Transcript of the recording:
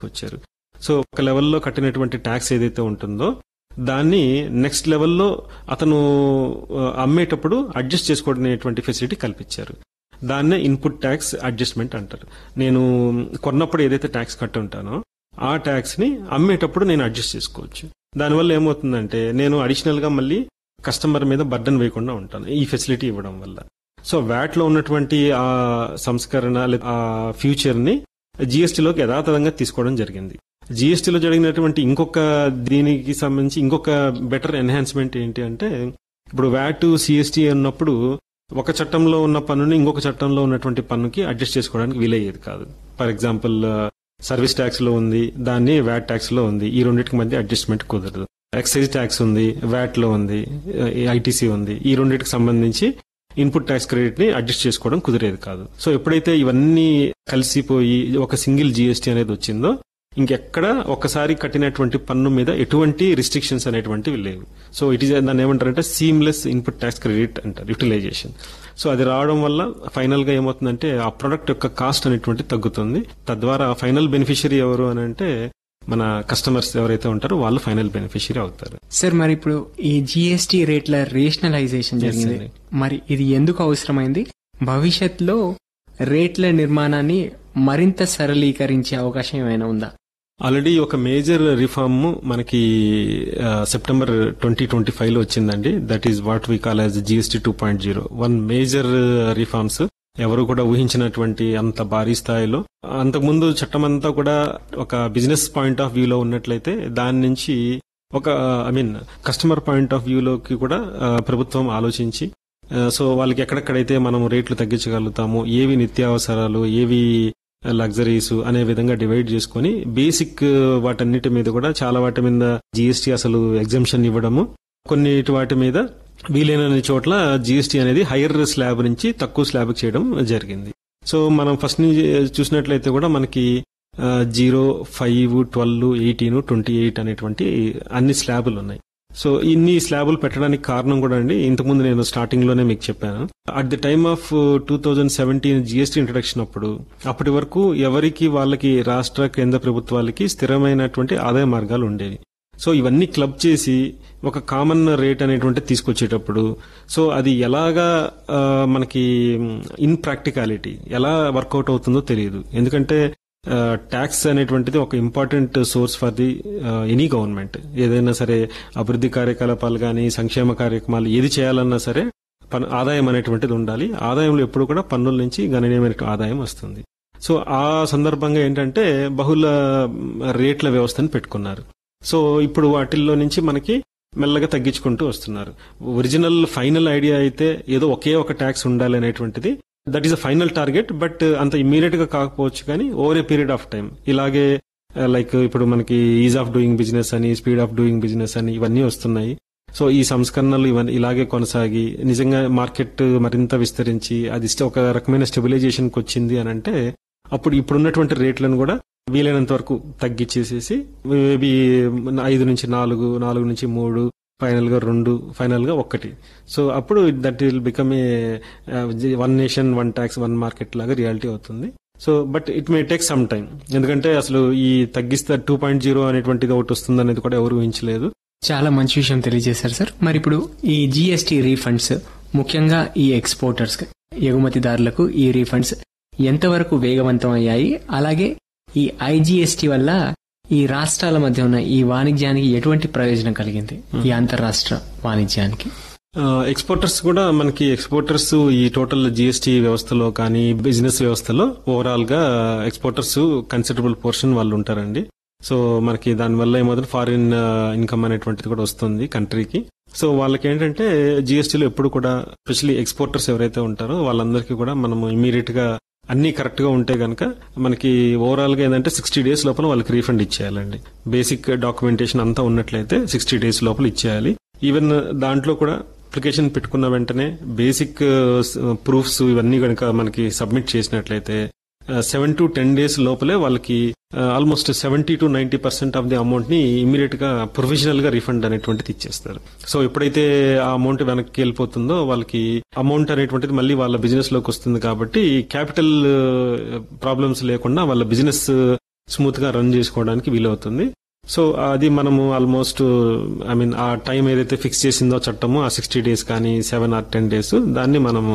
వచ్చారు సో ఒక లెవెల్లో కట్టినటువంటి ట్యాక్స్ ఏదైతే ఉంటుందో దాన్ని నెక్స్ట్ లెవెల్లో అతను ఆ, అమ్మేటప్పుడు అడ్జస్ట్ చేసుకునేటువంటి ఫెసిలిటీ కల్పించారు దాన్నే ఇన్పుట్ ట్యాక్స్ అడ్జస్ట్మెంట్ అంటారు నేను కొన్నప్పుడు ఏదైతే ట్యాక్స్ కట్టి ఉంటానో ఆ ట్యాక్స్ ని అమ్మేటప్పుడు నేను అడ్జస్ట్ చేసుకోవచ్చు దానివల్ల ఏమవుతుందంటే నేను అడిషనల్ గా మళ్ళీ కస్టమర్ మీద బర్డన్ వేయకుండా ఉంటాను ఈ ఫెసిలిటీ ఇవ్వడం వల్ల సో వ్యాట్ లో ఉన్నటువంటి ఆ సంస్కరణ లేదా ఆ ఫ్యూచర్ ని జిఎస్టీలోకి యథాతథంగా తీసుకోవడం జరిగింది జిఎస్టీలో జరిగినటువంటి ఇంకొక దీనికి సంబంధించి ఇంకొక బెటర్ ఎన్హాన్స్మెంట్ ఏంటి అంటే ఇప్పుడు వ్యాట్ సిఎస్టీ ఉన్నప్పుడు ఒక చట్టంలో ఉన్న పన్నుని ఇంకొక చట్టంలో ఉన్నటువంటి పన్నుకి అడ్జస్ట్ చేసుకోవడానికి వీలయ్యేది కాదు ఫర్ ఎగ్జాంపుల్ సర్వీస్ ట్యాక్స్ లో ఉంది దాన్ని వ్యాట్ ట్యాక్స్ లో ఉంది ఈ రెండింటికి మధ్య అడ్జస్ట్మెంట్ కుదరదు ఎక్సైజ్ ట్యాక్స్ ఉంది వ్యాట్ లో ఉంది ఐటీసీ ఉంది ఈ రెండింటికి సంబంధించి ఇన్పుట్ ట్యాక్స్ క్రెడిట్ ని అడ్జస్ట్ చేసుకోవడం కుదిరేది కాదు సో ఎప్పుడైతే ఇవన్నీ కలిసిపోయి ఒక సింగిల్ జిఎస్టీ అనేది వచ్చిందో ఇంకెక్కడ ఒక్కసారి కట్టినటువంటి పన్ను మీద ఎటువంటి రిస్ట్రిక్షన్స్ అనేటువంటివి లేవు సో ఇట్ ఈస్ దాన్ని ఏమంటారంటే సీమ్లెస్ ఇన్పుట్ ట్యాక్స్ క్రెడిట్ అంటారు యూటిలైజేషన్ సో అది రావడం వల్ల ఫైనల్ గా ఏమవుతుందంటే ఆ ప్రొడక్ట్ యొక్క కాస్ట్ అనేటువంటి తగ్గుతుంది తద్వారా ఫైనల్ బెనిఫిషియరీ ఎవరు అని అంటే మన కస్టమర్స్ ఎవరైతే ఉంటారో వాళ్ళు ఫైనల్ బెనిఫిషియరీ అవుతారు సార్ మరి ఇప్పుడు ఈ జిఎస్టీ రేట్ల రేషనలైజేషన్ జరిగింది అండి. మరి ఇది ఎందుకు అవసరమైంది భవిష్యత్తులో రేట్ల నిర్మాణాన్ని మరింత సరళీకరించే అవకాశం ఏమైనా ఉందా ఆల్రెడీ ఒక మేజర్ రిఫార్మ్ మనకి ఆ, సెప్టెంబర్ ట్వంటీ ట్వంటీ ఫైవ్ లో వచ్చిందండి that is what we call as GST two point zero one major reforms ఎవరు కూడా ఊహించినటువంటి అంత భారీ స్థాయిలో అంతకుముందు చట్టం అంతా కూడా ఒక బిజినెస్ పాయింట్ ఆఫ్ వ్యూలో ఉన్నట్లయితే దాని నుంచి ఒక I mean customer point of వ్యూలోకి కూడా ఆ, ప్రభుత్వం ఆలోచించి ఆ, సో వాళ్ళకి ఎక్కడెక్కడైతే మనం రేట్లు తగ్గించగలుగుతామో ఏవి నిత్యావసరాలు ఏవి లగ్జరీస్ అనే విధంగా డివైడ్ చేసుకొని బేసిక్ వాటన్నిటి మీద కూడా చాలా వాటి మీద జిఎస్టీ అసలు ఎగ్జంప్షన్ ఇవ్వడము కొన్నిటి వాటి మీద వీలైనన్ని చోట్ల జిఎస్టీ అనేది హైయర్ స్లాబ్ నుంచి తక్కువ స్లాబ్ చేయడం జరిగింది సో మనం ఫస్ట్ నుంచి చూసినట్లయితే కూడా మనకి zero five twelve eighteen twenty eight అనేటువంటి అన్ని స్లాబులు ఉన్నాయి సో ఇన్ని స్లాబులు పెట్టడానికి కారణం కూడా అండి ఇంతకుముందు నేను స్టార్టింగ్ లోనే మీకు చెప్పాను at the time of two thousand seventeen GST introduction అప్పుడు అప్పటి వరకు ఎవరికి వాళ్ళకి రాష్ట్ర కేంద్ర ప్రభుత్వాలకి స్థిరమైనటువంటి ఆదాయ మార్గాలు ఉండేవి సో ఇవన్నీ క్లబ్ చేసి ఒక కామన్ రేట్ అనేటువంటి తీసుకొచ్చేటప్పుడు సో అది ఎలాగా ఆ, మనకి ఇన్ ప్రాక్టికాలిటీ ఎలా వర్కౌట్ అవుతుందో తెలియదు ఎందుకంటే ట్యాక్స్ అనేటువంటిది ఒక important source for the any government ఏదైనా సరే అభివృద్ధి కార్యకలాపాలు కానీ సంక్షేమ కార్యక్రమాలు ఏది చేయాలన్నా సరే పన్- ఆదాయం అనేటువంటిది ఉండాలి ఆదాయంలో ఎప్పుడు కూడా పన్నుల నుంచి గణనీయమైన ఆదాయం వస్తుంది సో ఆ సందర్భంగా ఏంటంటే బహుళ మ్, రేట్ల వ్యవస్థను పెట్టుకున్నారు సో ఇప్పుడు వాటిల్లో నుంచి మనకి మెల్లగా తగ్గించుకుంటూ వస్తున్నారు ఒరిజినల్ ఫైనల్ ఐడియా అయితే ఏదో ఒకే ఒక ట్యాక్స్ ఉండాలి అనేటువంటిది that is a final target but అంత ఇమ్మీడియట్ గా కాకపోవచ్చు కానీ over a period of time ఇలాగే లైక్ ఇప్పుడు మనకి ఈజ్ ఆఫ్ డూయింగ్ బిజినెస్ అని స్పీడ్ ఆఫ్ డూయింగ్ బిజినెస్ అని ఇవన్నీ వస్తున్నాయి సో ఈ సంస్కరణలు ఇవన్నీ ఇలాగే కొనసాగి నిజంగా మార్కెట్ మరింత విస్తరించి అది స్ట్- ఒక రకమైన స్టెబిలైజేషన్ కి వచ్చింది అని అంటే అప్పుడు ఇప్పుడున్నటువంటి రేట్లను కూడా వీలైనంత వరకు తగ్గించేసేసి మేబీ ఐదు నుంచి నాలుగు నాలుగు నుంచి మూడు ఫైనల్ గా రెండు ఫైనల్ గా ఒక్కటి సో అప్పుడు that will become a one nation one tax one market లాగా రియాలిటీ అవుతుంది so but it may take some time ఎందుకంటే అసలు ఈ తగ్గిస్తే టూ పాయింట్ జీరో అనేటువంటిది ఒకటి వస్తుంది అనేది కూడా ఎవరు ఊహించలేదు చాలా మంచి విషయం తెలియజేశారు సార్ మరి ఇప్పుడు ఈ జిఎస్టీ రీఫండ్స్ ముఖ్యంగా ఈ ఎక్స్పోర్టర్స్ ఎగుమతిదారులకు ఈ రీఫండ్స్ ఎంతవరకు వేగవంతం అయ్యాయి అలాగే ఈ ఐజిఎస్టీ వల్ల ఈ రాష్ట్రాల మధ్య ఉన్న ఈ వాణిజ్యానికి ఎటువంటి ప్రయోజనం కలిగింది ఈ అంతర్రాష్ట్ర వాణిజ్యానికి ఎక్స్పోర్టర్స్ కూడా మనకి ఎక్స్పోర్టర్స్ ఈ టోటల్ జిఎస్టీ వ్యవస్థలో కానీ బిజినెస్ వ్యవస్థలో ఓవరాల్ గా ఎక్స్పోర్టర్స్ కన్సిడరబుల్ పోర్షన్ వాళ్ళు ఉంటారండి సో మనకి దానివల్ల ఏమవుతుంది ఫారిన్ ఇన్కమ్ అనేటువంటిది కూడా వస్తుంది కంట్రీకి సో వాళ్ళకి ఏంటంటే జిఎస్టీలో ఎప్పుడు కూడా స్పెషల్లీ ఎక్స్పోర్టర్స్ ఎవరైతే ఉంటారో వాళ్ళందరికీ కూడా మనము ఇమీడియట్ గా అన్ని కరెక్ట్ గా ఉంటే గనక మనకి ఓవరాల్ గా ఏంటంటే సిక్స్టీ డేస్ లోపల వాళ్ళకి రీఫండ్ ఇచ్చేయాలండి బేసిక్ డాక్యుమెంటేషన్ అంతా ఉన్నట్లయితే సిక్స్టీ డేస్ లోపల ఇచ్చేయాలి ఈవెన్ దాంట్లో కూడా అప్లికేషన్ పెట్టుకున్న వెంటనే బేసిక్ ప్రూఫ్స్ ఇవన్నీ కనుక మనకి సబ్మిట్ చేసినట్లయితే సెవెన్ టు టెన్ డేస్ లోపలే వాళ్ళకి almost seventy to ninety percent of the amount ని ఇమీడియట్ గా ప్రొవిజనల్ గా రిఫండ్ అనేటువంటిది ఇచ్చేస్తారు సో ఎప్పుడైతే ఆ అమౌంట్ వెనక్కి వెళ్ళిపోతుందో వాళ్ళకి అమౌంట్ అనేటువంటిది మళ్ళీ వాళ్ళ బిజినెస్ లోకి వస్తుంది కాబట్టి క్యాపిటల్ ప్రాబ్లమ్స్ లేకుండా వాళ్ళ బిజినెస్ స్మూత్ గా రన్ చేసుకోవడానికి వీలవుతుంది సో అది మనము ఆల్మోస్ట్ ఐ మీన్ ఆ టైం ఏదైతే ఫిక్స్ చేసిందో చట్టము ఆ సిక్స్టీ డేస్ కానీ సెవెన్ ఆర్ టెన్ డేస్ దాన్ని మనము